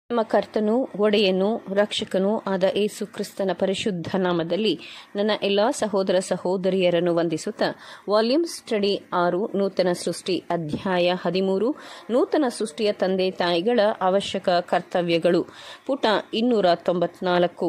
ನಮ್ಮ ಕರ್ತನೂ ಒಡೆಯನೂ ರಕ್ಷಕನೂ ಆದ ಏಸು ಕ್ರಿಸ್ತನ ಪರಿಶುದ್ಧ ನಾಮದಲ್ಲಿ ನನ್ನ ಎಲ್ಲ ಸಹೋದರ ಸಹೋದರಿಯರನ್ನು ವಂದಿಸುತ್ತಾ ವಾಲ್ಯೂಮ್ ಸ್ಟಡಿ ಆರು ನೂತನ ಸೃಷ್ಟಿ ಅಧ್ಯಾಯ ಹದಿಮೂರು ನೂತನ ಸೃಷ್ಟಿಯ ತಂದೆ ತಾಯಿಗಳ ಅವಶ್ಯಕ ಕರ್ತವ್ಯಗಳು ಪುಟ ಇನ್ನೂರ ತೊಂಬತ್ನಾಲ್ಕು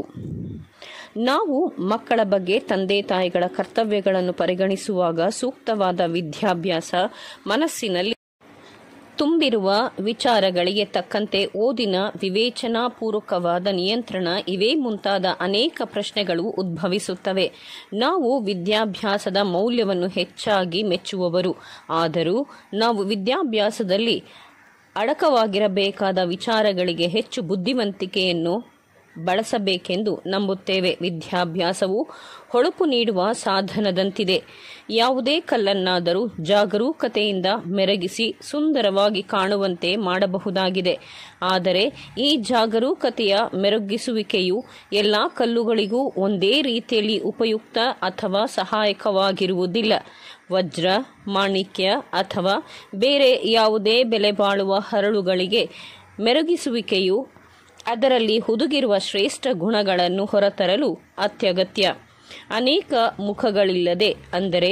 ನಾವು ಮಕ್ಕಳ ಬಗ್ಗೆ ತಂದೆ ತಾಯಿಗಳ ಕರ್ತವ್ಯಗಳನ್ನು ಪರಿಗಣಿಸುವಾಗ ಸೂಕ್ತವಾದ ವಿದ್ಯಾಭ್ಯಾಸ ಮನಸ್ಸಿನಲ್ಲಿ ತುಂಬಿರುವ ವಿಚಾರಗಳಿಗೆ ತಕ್ಕಂತೆ ಓದಿನ ವಿವೇಚನಾಪೂರ್ವಕವಾದ ನಿಯಂತ್ರಣ ಇವೇ ಮುಂತಾದ ಅನೇಕ ಪ್ರಶ್ನೆಗಳು ಉದ್ಭವಿಸುತ್ತವೆ ನಾವು ವಿದ್ಯಾಭ್ಯಾಸದ ಮೌಲ್ಯವನ್ನು ಹೆಚ್ಚಾಗಿ ಮೆಚ್ಚುವವರು ಆದರೂ ನಾವು ವಿದ್ಯಾಭ್ಯಾಸದಲ್ಲಿ ಅಡಕವಾಗಿರಬೇಕಾದ ವಿಚಾರಗಳಿಗೆ ಹೆಚ್ಚು ಬುದ್ಧಿವಂತಿಕೆಯನ್ನು ಬಳಸಬೇಕೆಂದು ನಂಬುತ್ತೇವೆ ವಿದ್ಯಾಭ್ಯಾಸವು ಹೊಳಪು ನೀಡುವ ಸಾಧನದಂತಿದೆ ಯಾವುದೇ ಕಲ್ಲನ್ನಾದರೂ ಜಾಗರೂಕತೆಯಿಂದ ಮೆರಗಿಸಿ ಸುಂದರವಾಗಿ ಕಾಣುವಂತೆ ಮಾಡಬಹುದಾಗಿದೆ ಆದರೆ ಈ ಜಾಗರೂಕತೆಯ ಮೆರುಗಿಸುವಿಕೆಯು ಎಲ್ಲ ಕಲ್ಲುಗಳಿಗೂ ಒಂದೇ ರೀತಿಯಲ್ಲಿ ಉಪಯುಕ್ತ ಅಥವಾ ಸಹಾಯಕವಾಗಿರುವುದಿಲ್ಲ ವಜ್ರ ಮಾಣಿಕ್ಯ ಅಥವಾ ಬೇರೆ ಯಾವುದೇ ಬೆಲೆ ಬಾಳುವ ಹರಳುಗಳಿಗೆ ಮೆರುಗಿಸುವಿಕೆಯು ಅದರಲ್ಲಿ ಹುದುಗಿರುವ ಶ್ರೇಷ್ಠ ಗುಣಗಳನ್ನು ಹೊರತರಲು ಅತ್ಯಗತ್ಯ ಅನೇಕ ಮುಖಗಳಿಲ್ಲದೆ ಅಂದರೆ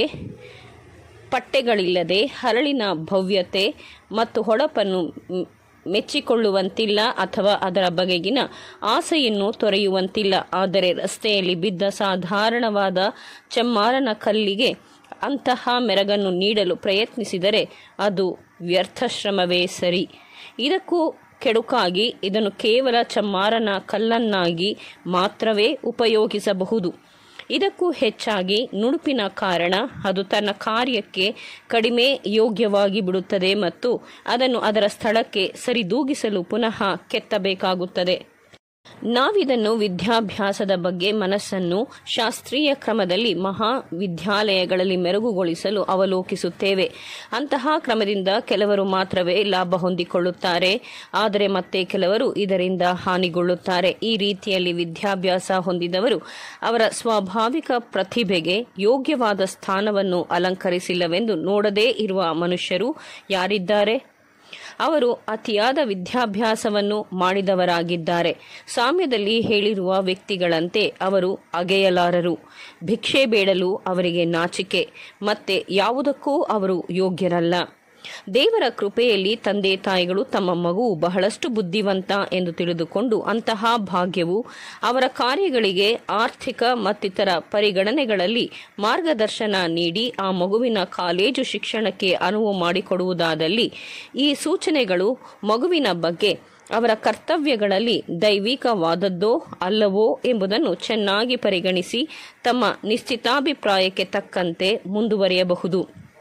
ಪಟ್ಟೆಗಳಿಲ್ಲದೆ ಹರಳಿನ ಭವ್ಯತೆ ಮತ್ತು ಹೊಳಪನ್ನು ಮೆಚ್ಚಿಕೊಳ್ಳುವಂತಿಲ್ಲ ಅಥವಾ ಅದರ ಬಗೆಗಿನ ಆಸೆಯನ್ನು ತೊರೆಯುವಂತಿಲ್ಲ ಆದರೆ ರಸ್ತೆಯಲ್ಲಿ ಬಿದ್ದ ಸಾಧಾರಣವಾದ ಚಮ್ಮಾರನ ಕಲ್ಲಿಗೆ ಅಂತಹ ಮೆರಗನ್ನು ನೀಡಲು ಪ್ರಯತ್ನಿಸಿದರೆ ಅದು ವ್ಯರ್ಥಶ್ರಮವೇ ಸರಿ ಇದಕ್ಕೂ ಕೆಡುಕಾಗಿ ಇದನ್ನು ಕೇವಲ ಚಮ್ಮಾರನ ಕಲ್ಲನ್ನಾಗಿ ಮಾತ್ರವೇ ಉಪಯೋಗಿಸಬಹುದು ಇದಕ್ಕೂ ಹೆಚ್ಚಾಗಿ ನುಣುಪಿನ ಕಾರಣ ಅದು ತನ್ನ ಕಾರ್ಯಕ್ಕೆ ಕಡಿಮೆ ಯೋಗ್ಯವಾಗಿ ಬಿಡುತ್ತದೆ ಮತ್ತು ಅದನ್ನು ಅದರ ಸ್ಥಳಕ್ಕೆ ಸರಿದೂಗಿಸಲು ಪುನಃ ಕೆತ್ತಬೇಕಾಗುತ್ತದೆ ನಾವಿದನ್ನು ವಿದ್ಯಾಭ್ಯಾಸದ ಬಗ್ಗೆ ಮನಸ್ಸನ್ನು ಶಾಸ್ತ್ರೀಯ ಕ್ರಮದಲ್ಲಿ ಮಹಾವಿದ್ಯಾಲಯಗಳಲ್ಲಿ ಮೆರುಗುಗೊಳಿಸಲು ಅವಲೋಕಿಸುತ್ತೇವೆ ಅಂತಹ ಕ್ರಮದಿಂದ ಕೆಲವರು ಮಾತ್ರವೇ ಲಾಭ ಹೊಂದಿಕೊಳ್ಳುತ್ತಾರೆ ಆದರೆ ಮತ್ತೆ ಕೆಲವರು ಇದರಿಂದ ಹಾನಿಗೊಳ್ಳುತ್ತಾರೆ ಈ ರೀತಿಯಲ್ಲಿ ವಿದ್ಯಾಭ್ಯಾಸ ಹೊಂದಿದವರು ಅವರ ಸ್ವಾಭಾವಿಕ ಪ್ರತಿಭೆಗೆ ಯೋಗ್ಯವಾದ ಸ್ಥಾನವನ್ನು ಅಲಂಕರಿಸಿಲ್ಲವೆಂದು ನೋಡದೇ ಇರುವ ಮನುಷ್ಯರು ಯಾರಿದ್ದಾರೆ ಅವರು ಅತಿಯಾದ ವಿದ್ಯಾಭ್ಯಾಸವನ್ನು ಮಾಡಿದವರಾಗಿದ್ದಾರೆ ಸಾಮ್ಯದಲ್ಲಿ ಹೇಳಿರುವ ವ್ಯಕ್ತಿಗಳಂತೆ ಅವರು ಅಗೆಯಲಾರರು ಭಿಕ್ಷೆ ಬೇಡಲು ಅವರಿಗೆ ನಾಚಿಕೆ ಮತ್ತೆ ಯಾವುದಕ್ಕೂ ಅವರು ಯೋಗ್ಯರಲ್ಲ ದೇವರ ಕೃಪೆಯಲ್ಲಿ ತಂದೆ ತಾಯಿಗಳು ತಮ್ಮ ಮಗು ಬಹಳಷ್ಟು ಬುದ್ಧಿವಂತ ಎಂದು ತಿಳಿದುಕೊಂಡು ಅಂತಹ ಭಾಗ್ಯವು ಅವರ ಕಾರ್ಯಗಳಿಗೆ ಆರ್ಥಿಕ ಮತ್ತಿತರ ಪರಿಗಣನೆಗಳಲ್ಲಿ ಮಾರ್ಗದರ್ಶನ ನೀಡಿ ಆ ಮಗುವಿನ ಕಾಲೇಜು ಶಿಕ್ಷಣಕ್ಕೆ ಅನುವು ಮಾಡಿಕೊಡುವುದಾದಲ್ಲಿ ಈ ಸೂಚನೆಗಳು ಮಗುವಿನ ಬಗ್ಗೆ ಅವರ ಕರ್ತವ್ಯಗಳಲ್ಲಿ ದೈವಿಕವಾದದ್ದೋ ಅಲ್ಲವೋ ಎಂಬುದನ್ನು ಚೆನ್ನಾಗಿ ಪರಿಗಣಿಸಿ ತಮ್ಮ ನಿಶ್ಚಿತಾಭಿಪ್ರಾಯಕ್ಕೆ ತಕ್ಕಂತೆ ಮುಂದುವರಿಯಬಹುದು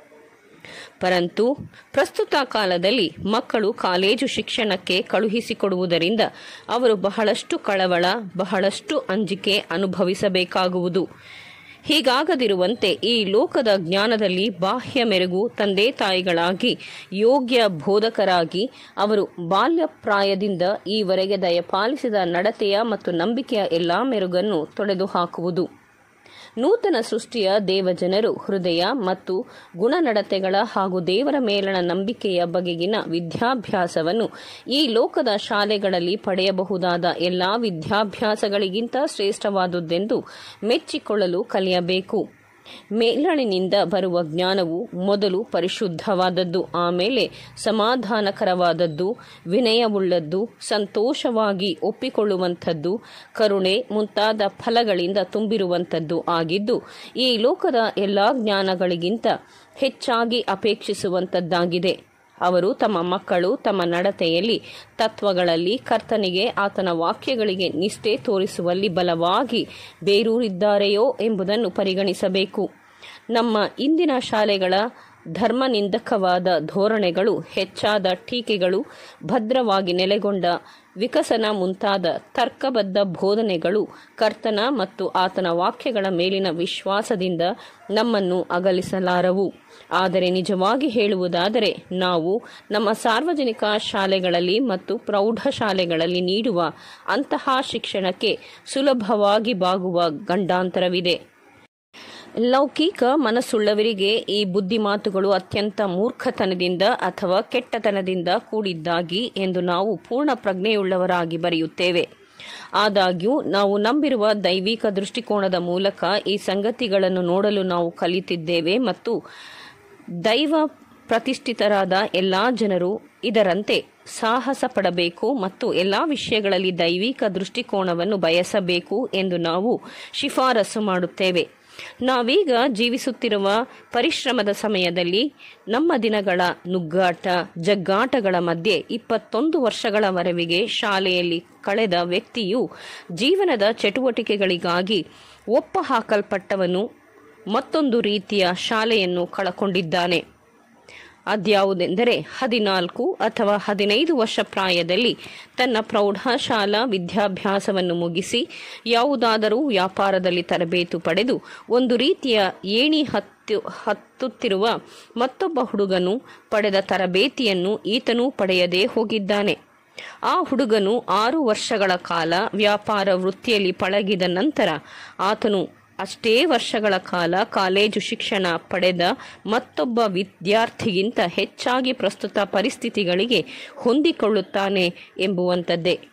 ಪರಂತು ಪ್ರಸ್ತುತ ಕಾಲದಲ್ಲಿ ಮಕ್ಕಳು ಕಾಲೇಜು ಶಿಕ್ಷಣಕ್ಕೆ ಕಳುಹಿಸಿಕೊಡುವುದರಿಂದ ಅವರು ಬಹಳಷ್ಟು ಕಳವಳ ಬಹಳಷ್ಟು ಅಂಜಿಕೆ ಅನುಭವಿಸಬೇಕಾಗುವುದು ಹೀಗಾಗದಿರುವಂತೆ ಈ ಲೋಕದ ಜ್ಞಾನದಲ್ಲಿ ಬಾಹ್ಯ ಮೆರುಗು ತಂದೆ ತಾಯಿಗಳಾಗಿ ಯೋಗ್ಯ ಬೋಧಕರಾಗಿ ಅವರು ಬಾಲ್ಯಪ್ರಾಯದಿಂದ ಈವರೆಗೆ ದಯಪಾಲಿಸಿದ ನಡತೆಯ ಮತ್ತು ನಂಬಿಕೆಯ ಎಲ್ಲಾ ಮೆರುಗನ್ನು ತೊಡೆದು ಹಾಕುವುದು ನೂತನ ಸೃಷ್ಟಿಯ ದೇವಜನರು ಹೃದಯ ಮತ್ತು ಗುಣನಡತೆಗಳ ಹಾಗೂ ದೇವರ ಮೇಲಣ ನಂಬಿಕೆಯ ಬಗೆಗಿನ ವಿದ್ಯಾಭ್ಯಾಸವನ್ನು ಈ ಲೋಕದ ಶಾಲೆಗಳಲ್ಲಿ ಪಡೆಯಬಹುದಾದ ಎಲ್ಲಾ ವಿದ್ಯಾಭ್ಯಾಸಗಳಿಗಿಂತ ಶ್ರೇಷ್ಠವಾದುದೆಂದು ಮೆಚ್ಚಿಕೊಳ್ಳಲು ಕಲಿಯಬೇಕು ಮೇಲಣಿನಿಂದ ಬರುವ ಜ್ಞಾನವು ಮೊದಲು ಪರಿಶುದ್ಧವಾದದ್ದು ಆಮೇಲೆ ಸಮಾಧಾನಕರವಾದದ್ದು ವಿನಯವುಳ್ಳದ್ದು ಸಂತೋಷವಾಗಿ ಒಪ್ಪಿಕೊಳ್ಳುವಂಥದ್ದು ಕರುಣೆ ಮುಂತಾದ ಫಲಗಳಿಂದ ತುಂಬಿರುವಂಥದ್ದು ಆಗಿದ್ದು ಈ ಲೋಕದ ಎಲ್ಲಾ ಜ್ಞಾನಗಳಿಗಿಂತ ಹೆಚ್ಚಾಗಿ ಅಪೇಕ್ಷಿಸುವಂಥದ್ದಾಗಿದೆ ಅವರು ತಮ್ಮ ಮಕ್ಕಳು ತಮ್ಮ ನಡತೆಯಲ್ಲಿ ತತ್ವಗಳಲ್ಲಿ ಕರ್ತನಿಗೆ ಆತನ ವಾಕ್ಯಗಳಿಗೆ ನಿಷ್ಠೆ ತೋರಿಸುವಲ್ಲಿ ಬಲವಾಗಿ ಬೇರೂರಿದ್ದಾರೆಯೋ ಎಂಬುದನ್ನು ಪರಿಗಣಿಸಬೇಕು ನಮ್ಮ ಇಂದಿನ ಶಾಲೆಗಳ ಧರ್ಮನಿಂದಕವಾದ ಧೋರಣೆಗಳು ಹೆಚ್ಚಾದ ಟೀಕೆಗಳು ಭದ್ರವಾಗಿ ನೆಲೆಗೊಂಡ ವಿಕಸನ ಮುಂತಾದ ತರ್ಕಬದ್ಧ ಬೋಧನೆಗಳು ಕರ್ತನ ಮತ್ತು ಆತನ ವಾಕ್ಯಗಳ ಮೇಲಿನ ವಿಶ್ವಾಸದಿಂದ ನಮ್ಮನ್ನು ಅಗಲಿಸಲಾರವು ಆದರೆ ನಿಜವಾಗಿ ಹೇಳುವುದಾದರೆ ನಾವು ನಮ್ಮ ಸಾರ್ವಜನಿಕ ಶಾಲೆಗಳಲ್ಲಿ ಮತ್ತು ಪ್ರೌಢಶಾಲೆಗಳಲ್ಲಿ ನೀಡುವ ಅಂತಹ ಶಿಕ್ಷಣಕ್ಕೆ ಸುಲಭವಾಗಿ ಬಾಗುವ ಗಂಡಾಂತರವಿದೆ ಲೌಕಿಕ ಮನಸ್ಸುಳ್ಳವರಿಗೆ ಈ ಬುದ್ಧಿಮಾತುಗಳು ಅತ್ಯಂತ ಮೂರ್ಖತನದಿಂದ ಅಥವಾ ಕೆಟ್ಟತನದಿಂದ ಕೂಡಿದ್ದಾಗಿ ಎಂದು ನಾವು ಪೂರ್ಣ ಪ್ರಜ್ಞೆಯುಳ್ಳವರಾಗಿ ಬರೆಯುತ್ತೇವೆ ಆದಾಗ್ಯೂ ನಾವು ನಂಬಿರುವ ದೈವಿಕ ದೃಷ್ಟಿಕೋನದ ಮೂಲಕ ಈ ಸಂಗತಿಗಳನ್ನು ನೋಡಲು ನಾವು ಕಲಿತಿದ್ದೇವೆ ಮತ್ತು ದೈವ ಪ್ರತಿಷ್ಠಿತರಾದ ಎಲ್ಲ ಜನರು ಇದರಂತೆ ಸಾಹಸ ಪಡಬೇಕು ಮತ್ತು ಎಲ್ಲ ವಿಷಯಗಳಲ್ಲಿ ದೈವಿಕ ದೃಷ್ಟಿಕೋನವನ್ನು ಬಯಸಬೇಕು ಎಂದು ನಾವು ಶಿಫಾರಸು ಮಾಡುತ್ತೇವೆ ನಾವೀಗ ಜೀವಿಸುತ್ತಿರುವ ಪರಿಶ್ರಮದ ಸಮಯದಲ್ಲಿ ನಮ್ಮ ದಿನಗಳ ನುಗ್ಗಾಟ ಜಗ್ಗಾಟಗಳ ಮಧ್ಯೆ ಇಪ್ಪತ್ತೊಂದು ವರ್ಷಗಳವರೆಗೆ ಶಾಲೆಯಲ್ಲಿ ಕಳೆದ ವ್ಯಕ್ತಿಯು ಜೀವನದ ಚಟುವಟಿಕೆಗಳಿಗಾಗಿ ಒಪ್ಪ ಹಾಕಲ್ಪಟ್ಟವನು ಮತ್ತೊಂದು ರೀತಿಯ ಶಾಲೆಯನ್ನು ಕಳಕೊಂಡಿದ್ದಾನೆ ಅದ್ಯಾವುದೆಂದರೆ ಹದಿನಾಲ್ಕು ಅಥವಾ ಹದಿನೈದು ವರ್ಷ ಪ್ರಾಯದಲ್ಲಿ ತನ್ನ ಪ್ರೌಢಶಾಲಾ ವಿದ್ಯಾಭ್ಯಾಸವನ್ನು ಮುಗಿಸಿ ಯಾವುದಾದರೂ ವ್ಯಾಪಾರದಲ್ಲಿ ತರಬೇತು ಪಡೆದು ಒಂದು ರೀತಿಯ ಏಣಿ ಹತ್ತು ಹತ್ತುತ್ತಿರುವ ಮತ್ತೊಬ್ಬ ಹುಡುಗನು ಪಡೆದ ತರಬೇತಿಯನ್ನು ಈತನೂ ಪಡೆಯದೇ ಹೋಗಿದ್ದಾನೆ ಆ ಹುಡುಗನು ಆರು ವರ್ಷಗಳ ಕಾಲ ವ್ಯಾಪಾರ ವೃತ್ತಿಯಲ್ಲಿ ಪಳಗಿದ ನಂತರ ಆತನು ಅಷ್ಟೇ ವರ್ಷಗಳ ಕಾಲ ಕಾಲೇಜು ಶಿಕ್ಷಣ ಪಡೆದ ಮತ್ತೊಬ್ಬ ವಿದ್ಯಾರ್ಥಿಗಿಂತ ಹೆಚ್ಚಾಗಿ ಪ್ರಸ್ತುತ ಪರಿಸ್ಥಿತಿಗಳಿಗೆ ಹೊಂದಿಕೊಳ್ಳುತ್ತಾನೆ ಎಂಬುವಂಥದ್ದೇ